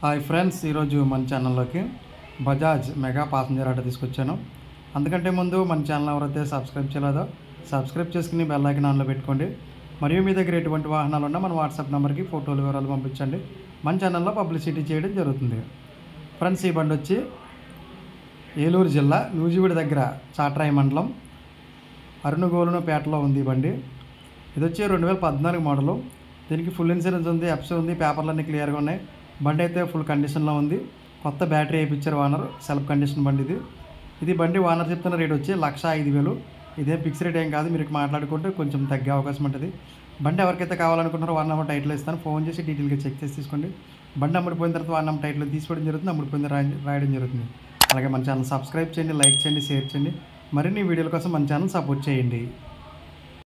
hi friends ఈరోజు మన ఛానల్లోకి బజాజ్ మెగా పాసింజర్ ఆటో తీసుకొచ్చాను అందుకంటే ముందు మన ఛానల్ ఎవరైతే సబ్స్క్రైబ్ చేయలేదో సబ్స్క్రైబ్ చేసుకుని బెల్ ఐకాన్ ఆన్లో పెట్టుకోండి మరియు మీ దగ్గర ఎటువంటి వాహనాలు ఉన్నా మన వాట్సాప్ నెంబర్కి ఫోటోలు వివరాలు పంపించండి మన ఛానల్లో పబ్లిసిటీ చేయడం జరుగుతుంది ఫ్రెండ్స్ ఈ బండి వచ్చి ఏలూరు జిల్లా నూజివీడి దగ్గర చాట్రాయి మండలం అరుణగోలును పేటలో ఉంది ఈ బండి ఇది వచ్చి రెండు వేల పద్నాలుగు మోడలు దీనికి ఫుల్ ఇన్సూరెన్స్ ఉంది ఎఫ్సీ ఉంది పేపర్లన్నీ క్లియర్గా ఉన్నాయి బండి అయితే ఫుల్ కండిషన్లో ఉంది కొత్త బ్యాటరీ వేయించారు ఓనర్ సెల్ఫ్ కండిషన్ బండి ఇది ఇది బండి ఓనర్ చెప్తున్న రేట్ వచ్చి లక్ష ఐదు వేలు ఇదేం ఫిక్స్ రేట్ ఏం కాదు మీరు మాట్లాడుకుంటే కొంచెం తగ్గే అవకాశం ఉంటుంది బండి ఎవరికైతే కావాలనుకుంటారో వన్ నెంబర్ టైటిల్ ఇస్తాను ఫోన్ చేసి డీటెయిల్గా చెక్ చేసి తీసుకోండి బండి అమ్ముడిపోయిన తర్వాత వన్ నెంబర్ టైటిల్ తీసుకోవడం జరుగుతుంది అమ్ముడిపోయిన రాయ రాయడం జరుగుతుంది అలాగే మన ఛానల్ సబ్స్క్రైబ్ చేయండి లైక్ చేయండి షేర్ చేయండి మరిన్ని వీడియోల కోసం మన ఛానల్ సపోర్ట్ చేయండి